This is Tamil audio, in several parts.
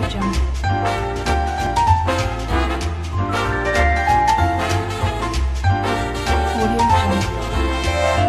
Jungle. Audio Jungle.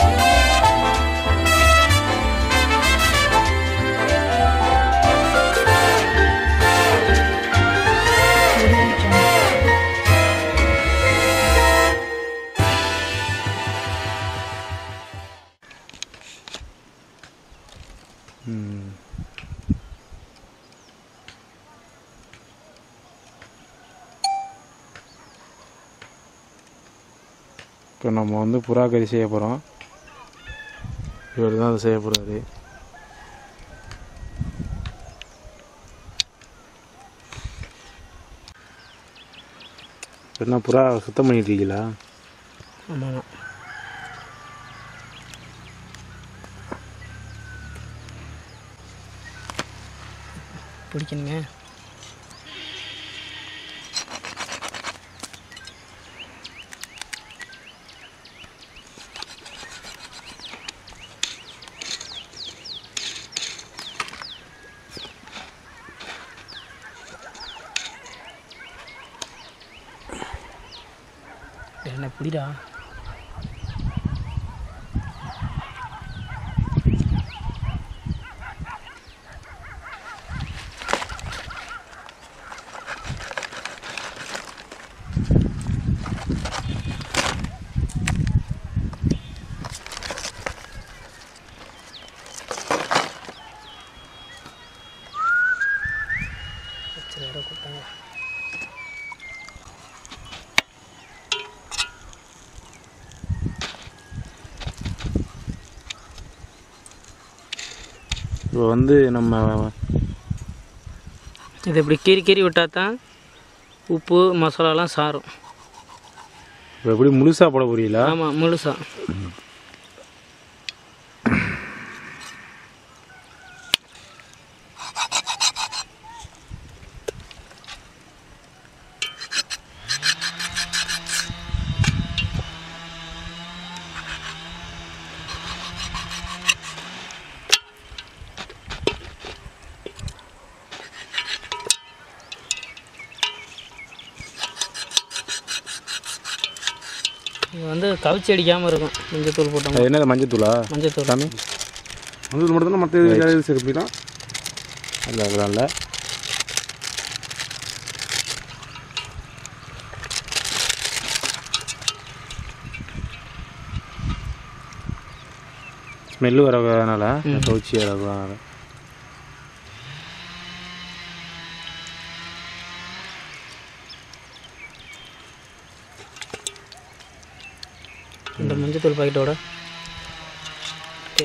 Audio Jungle. ம். இப்போ நம்ம வந்து புறா கறி செய்ய போகிறோம் இவர் தான் அதை செய்ய போகிறாரு என்ன புறா சுத்தம் பண்ணிட்டு இருக்கீங்களா ஆமாம் பிடிக்கணுங்க என்ன பிடிடா சரி யாரோ கூப்பிட்டாங்க இப்போ வந்து நம்ம இது இப்படி கீறி கீறி விட்டால் தான் உப்பு மசாலாலாம் சாரும் இப்போ எப்படி முழுசாக போட போறீங்களா ஆமாம் முழுசா இது வந்து கவிச்சி அடிக்காமல் இருக்கும் மஞ்சத்தூள் போட்டோம் அது என்னது மஞ்சத்தூளா மஞ்சத்தூள் சாமி மஞ்சள் மட்டும் தான் மற்ற இது சேர்க்கலாம் இல்லை அதெல்லாம் இல்லை ஸ்மெல்லு வரதுனால ம். கவுச்சி வரதுனால இந்த மஞ்சத்தூள் பாக்கெட்டோட ஓகே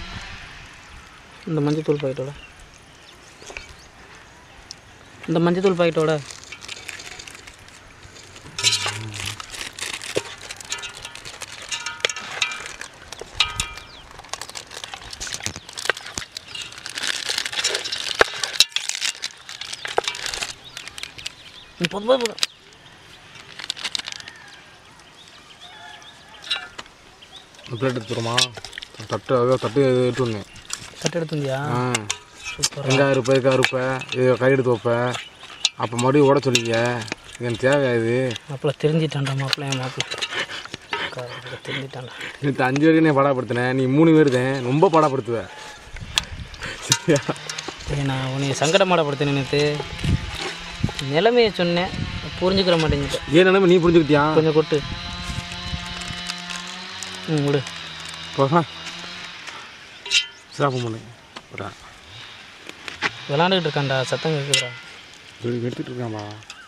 இந்த மஞ்சத்தூள் பாக்கெட்டோட இந்த மஞ்சத்தூள் பாக்கெட்டோட ம், போதும் போதும் போதும் பிளேட் எடுத்துருமா தட்டு அதாவது தட்டு எடுத்து ஒன்று தட்டு எடுத்துந்தியா ஆ சூப்பர் வெங்காயம் இருப்பேன் இதுக்காக இருப்பேன் இது கறி எடுத்து வைப்பேன் அப்போ மறுபடியும் ஓட சொல்லிக்க இது எனக்கு தேவையா இது மாப்பிள்ள தெரிஞ்சிட்டான்டா மாப்பிள்ள என் மாப்பிள்ள தெரிஞ்சிட்டான்டா நேற்று அஞ்சு வரைக்கும் நீ பாடப்படுத்தினேன் நீ மூணு பேர் தான் ரொம்ப பாடப்படுத்துவ சரியா ஏய் நான் உன்னை சங்கடமாடப்படுத்தினேன் நேற்று நிலைமையை சொன்னேன் புரிஞ்சுக்கிற மாட்டேங்கிட்ட ஏன் நிலைமை நீ புரிஞ்சுக்கிட்டியா கொஞ்சம் கொட்டு ம் விடு போகா சாப்பிட முடியும் வரா விளாண்டுக்கிட்டு இருக்கான்டா சத்தம் கேட்குதுடா எடுத்துட்டு இருக்காமா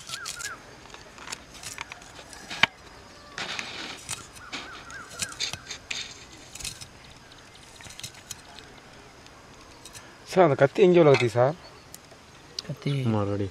சார் அந்த கத்தி எங்கே உள்ள கத்தி சார் கத்தி மறுபடி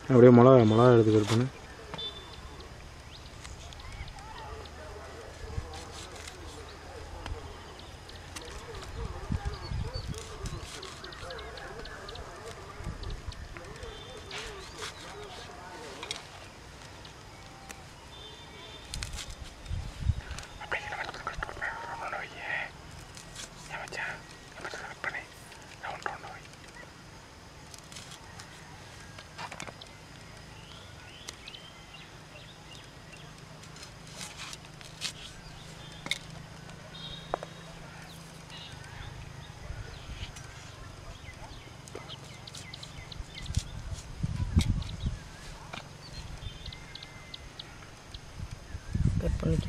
அப்படியே மிளகா மிளகா எடுத்து கட் பண்ணு கட் பண்ணிக்க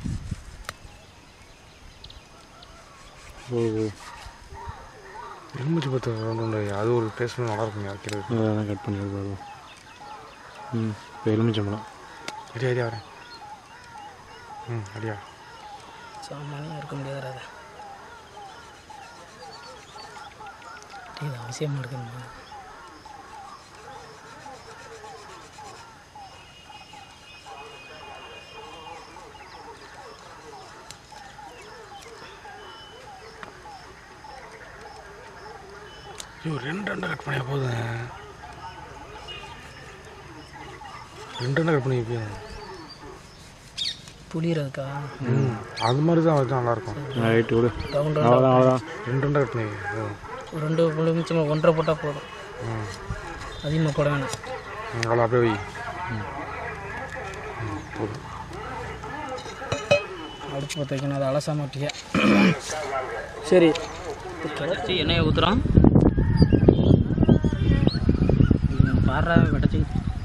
ஓ ஓ எலுமிச்சி பத்து ரெண்டு அது ஒரு டேஸ்ட் நல்லா இருக்குங்க வைக்கிறது அதான் கட் பண்ணி எடுத்து ம் இப்போ எலுமிச்சம்பழம் அடியா அடியா வரேன் ம் அடியா சாமானியாக இருக்க முடியாது அதை இது அவசியமாக இருக்குமா ஐயோ ரெண்டு ரெண்டை கட் பண்ணியா போதும் ரெண்டு ரெண்டை கட் பண்ணி வைப்பேன் புளியறதுக்கா ம் அது மாதிரி தான் வச்சா நல்லாயிருக்கும் ரைட்டு விடு ரவுண்ட் ரவுண்ட் அவ்வளோதான் அவ்வளோதான் ரெண்டு ரெண்டை கட் பண்ணி வை. ஒரு ரெண்டு நிமிஷம் ஒன்றரை போட்டால் போதும் ம் அதிகமாக போட வேணாம் ம், அவ்வளோ அப்படியே வை ம் போதும் அடுப்பு பற்ற வைக்கணும் அதை அலசா மாட்டியா சரி கிடச்சி எண்ணெயை ஊற்றுறோம் பாடுறா விடச்சி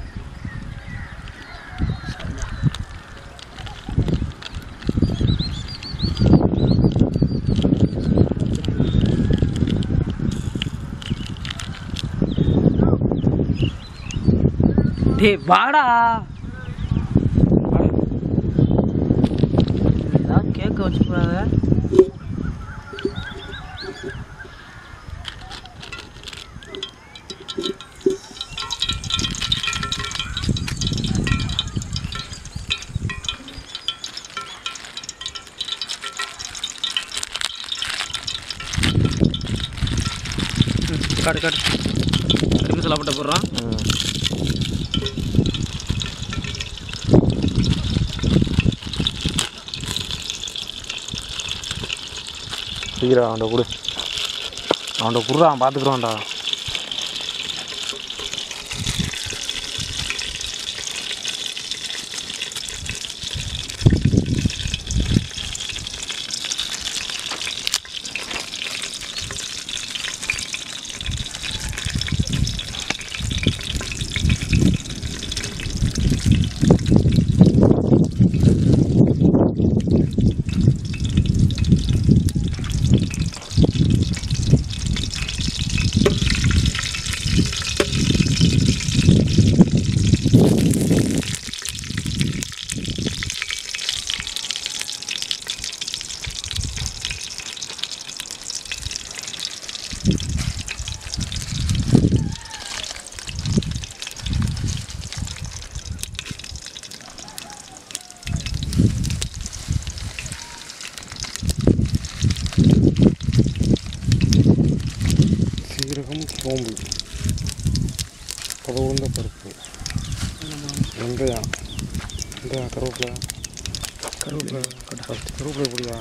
டேய் வாடா ஏதாவது கேட்க வச்சு போறாங்க காட்டு காட்டு கறி மசாலா போட்ட போடுறோம் சீக்கிரம் அவன்கிட்ட கொடு அவன்கிட்ட குடுறா அவன் பார்த்துக்குறான்டா சீரகம் சோம்பு பதவுந்த பருப்பு வெங்காயம் இந்த கருவேப்பிலை கருவேப்பிலை ஃபஸ்ட்டு கருவேப்பிலை எப்படியா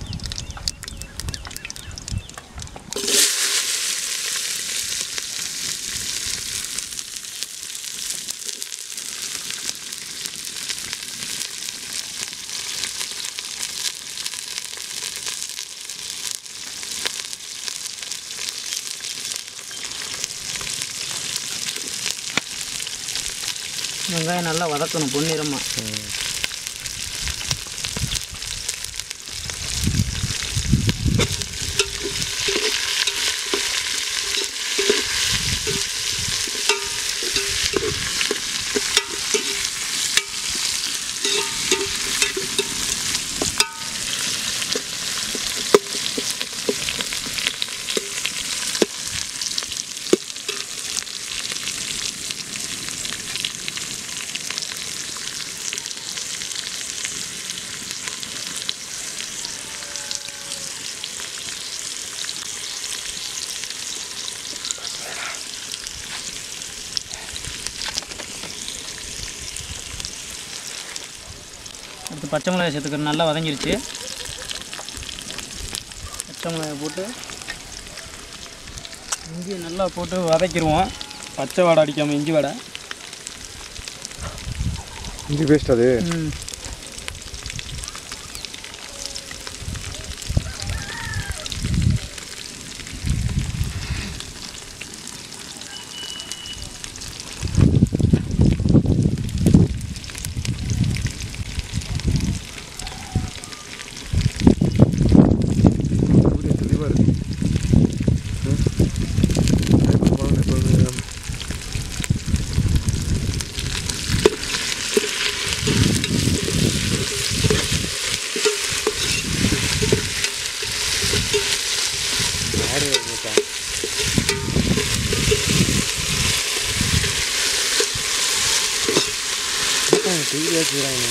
வெங்காயம் நல்லா வதக்கணும் பொன்னிறமா அடுத்து பச்சை மிளகாய் சேர்த்துக்கிறேன் நல்லா வதங்கிருச்சு பச்சை மிளகாய் போட்டு இஞ்சி நல்லா போட்டு வதக்கிடுவோம் பச்சை வடை அடிக்காமல் இஞ்சி வடை இஞ்சி பேஸ்ட் அது ம் தெளிவாக இருக்கு ம். எப்போ போகணும், எப்போ வந்து- ஆடு மச்சான். என்னப்பா இவன் TV வச்சுக்கிறாங்க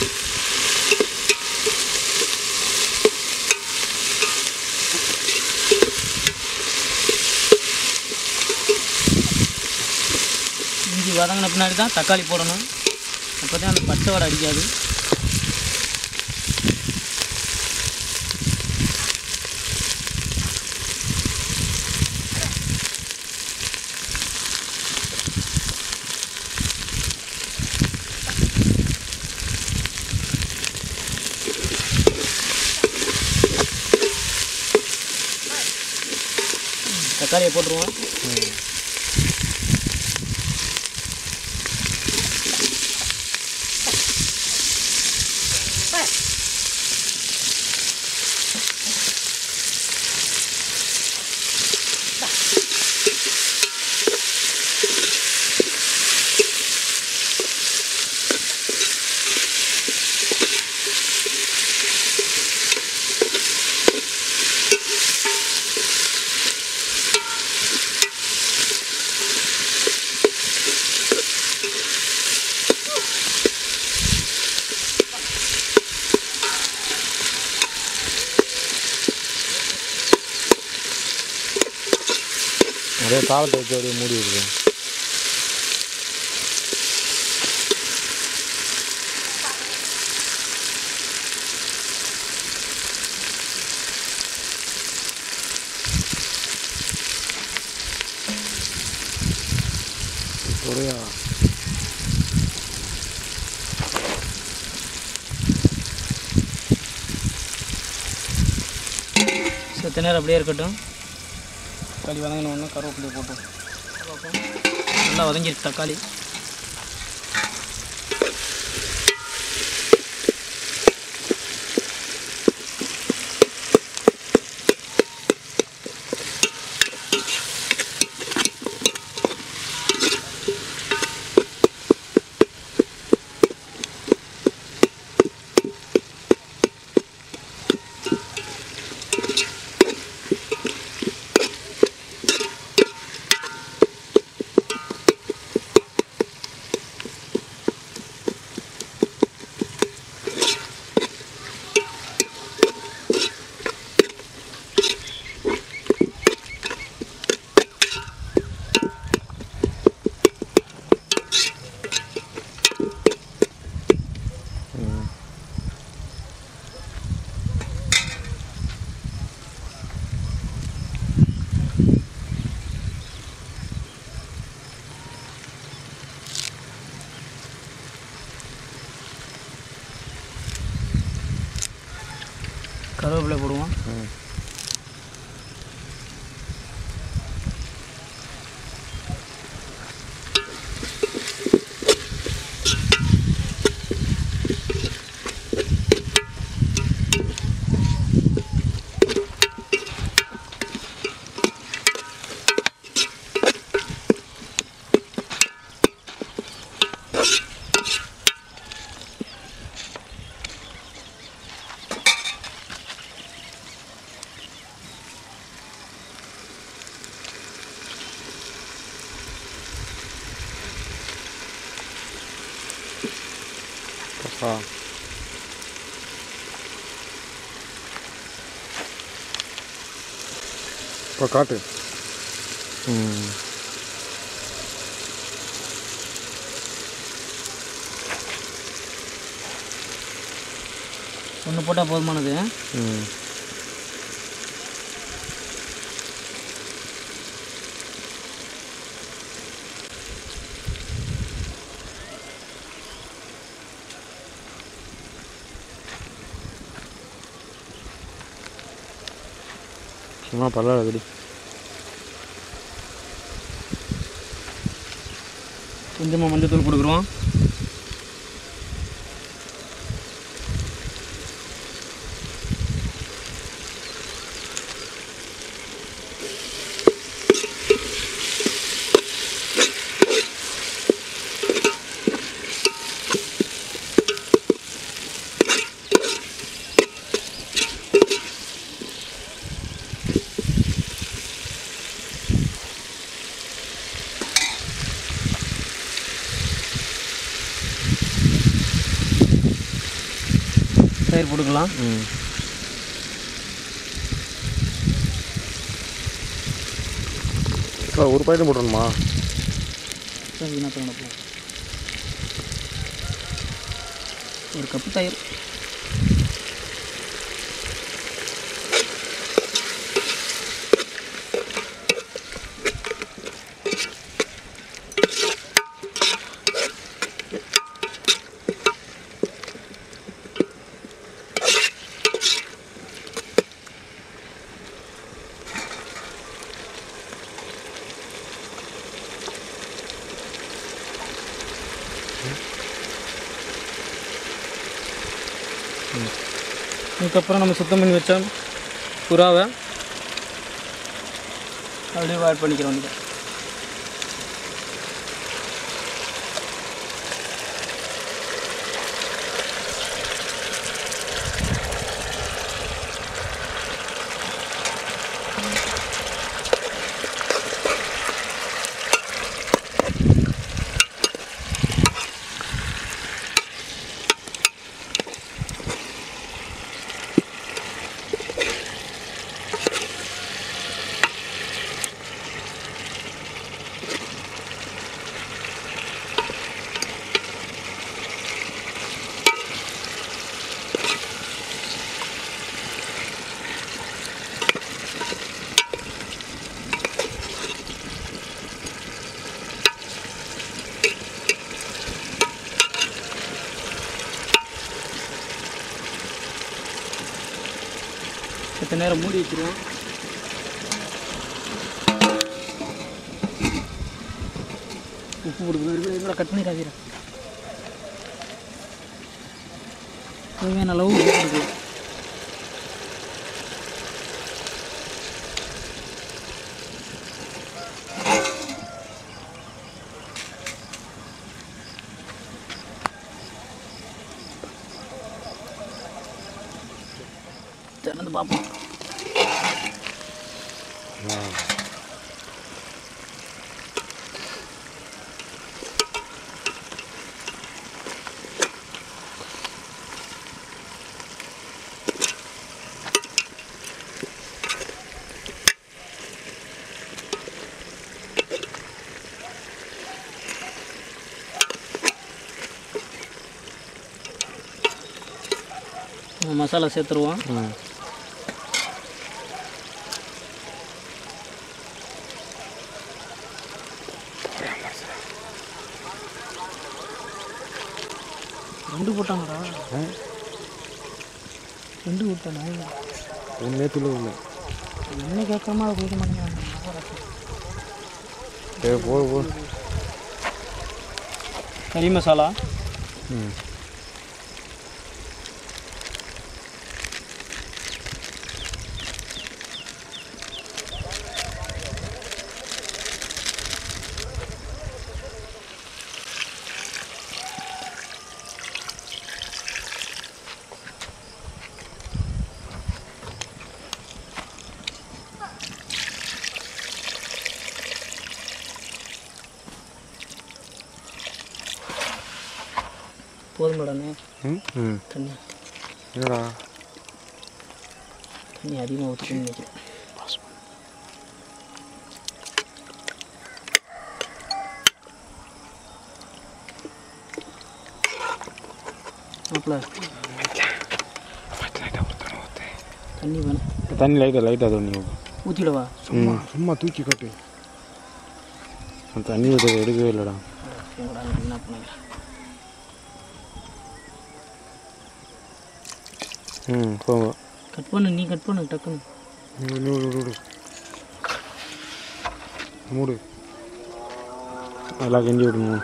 இஞ்சி வதங்கின பின்னாடி தான் தக்காளி போடணும் அப்போ தான் அந்த பச்சை வடை அடிக்காது தக்காளியை போட்டுருவோம் அப்படியே காலத்தை வச்சு அப்படியே மூடி விடுது ஒரேயா செத்த நேரம் அப்படியே இருக்கட்டும் தக்காளி வதங்கின ஒன்று கருவேப்பிலையை போட்டோம் நல்லா வதங்கிருச்சு தக்காளி கருவேப்பிலை போடுவோம் ஆ இப்போ காட்டு ம் ஒன்று போட்டால் போதுமானது ம் சும்மா பரவாயில்ல குடி கொஞ்சமாக மஞ்சள் தூள் கொடுக்குறோம் தயிர் போட்டுக்கலாம் ம் சார் ஒரு பாக்கெட் போட்டுருணுமா சரி, வீணா போய் உனக்கு. ஒரு கப்பு தயிர் இதுக்கப்புறம் நம்ம சுத்தம் பண்ணி வச்ச புறாவை அப்படியே ஆட் பண்ணிக்கிறோம் நீங்கள் இத்தனை நேரம் மூடி வச்சிருவோம் உப்பு கொடுக்கணும் இதில் கட் பண்ணி காதிரா தேவையான அளவு உப்பு கொடுக்கலாம் திறந்து பார்ப்போம் நம்ம மசாலா சேர்த்துருவோம் ம் ரெண்டு போட்டாங்கடா ரெண்டு போட்டானே ஒன்றே துளி ஒன்று என்ன கேட்காம அதை கொடுக்க மாட்டேங்கிறாங்க சரி போடு போடு கறி மசாலா ம் போதும் மேடமே ம் ம் தண்ணி என்னடா தண்ணி அதிகமாக ஊற்றிக்கணும்னு நினைக்கிறேன் மாப்பிள்ள தண்ணி வேணும் தண்ணி லைட்டாக லைட்டாக தண்ணி ஊற்றிடவா சும்மா சும்மா தூக்கி காட்டு தண்ணி ஊற்ற எடுக்கவே இல்லைடா எங்கடா வீணா போனேன் ம் போங்க கட் பண்ணு நீ கட் பண்ணு டக்குன்னு மூடு மூடு மூடு மூடு நல்லா கிண்டி விடணும்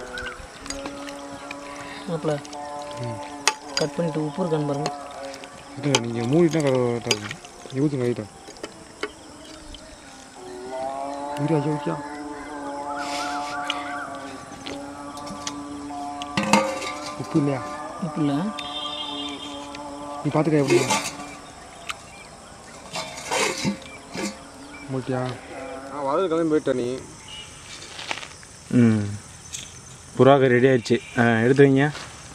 மாப்பிள்ள கட் பண்ணிட்டு உப்பு இருக்கான்னு பாருங்க இல்லை நீங்கள் மூடிட்டா கரெக்டாக இருக்கும் நீ ஊற்றுங்க லைட்டாக வீடு ஐயோ வைக்கா உப்பு இல்லையா உப்பு இல்லை நீ பார்த்துக்க எப்படி மூட்டியா ஆ வதல் கிளம்பி போயிட்ட நீ ம் புறாக்கு ரெடி ஆயிடுச்சு ஆ, எடுத்து வைங்க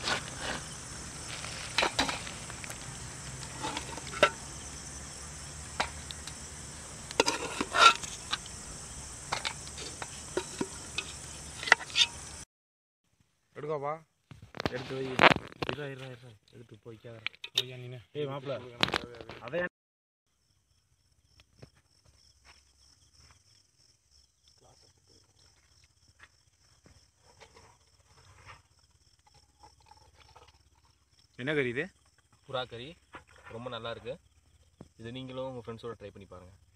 எடுக்காப்பா எடுத்து வை இருடா இருடா இருடா எடுத்து போய்க்காத ஐயா நீ ஏய் மாப்பிள்ள அதை என்ன கறி இது புறா கறி ரொம்ப நல்லா இருக்கு இது நீங்களும் உங்கள் ஃப்ரெண்ட்ஸோட ட்ரை பண்ணி பாருங்கள்